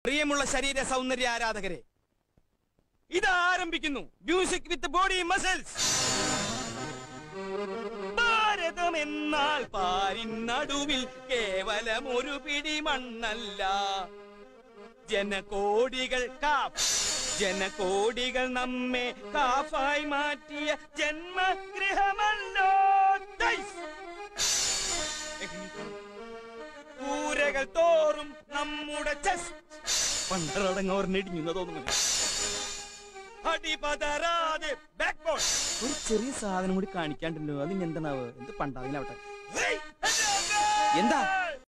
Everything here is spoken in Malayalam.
പ്രിയമുള്ള ശരീര സൗന്ദര്യ ആരാധകരെ ഇത് ആരംഭിക്കുന്നു മ്യൂസിക് വിത്ത് ബോഡി മസിൽസ് ഭാരതം എന്നാൽ പാരിൻ നടുവിൽ കേവലം ഒരു പിടി മണ്ണല്ല ജനകോടികൾ കാഫ് ജനകോടികൾ നമ്മെ കാഫായി മാറ്റിയ ജന്മഗൃഹമല്ലോ ദൈസ്. കൂരകൾ തോറും നമ്മുടെ ചെസ്റ്റ് പണ്ടറടങ്ങോർന്നിടിഞ്ഞു തോന്നുന്നു അടിപതറാതെ ബാക്ക് ബോൾ ഒരു ചെറിയ സാധനം കൂടി കാണിക്കാണ്ടല്ലോ അത് ഇനി എന്താണാവ് എന്ത് പണ്ടാവിലാവട്ടെ എന്താ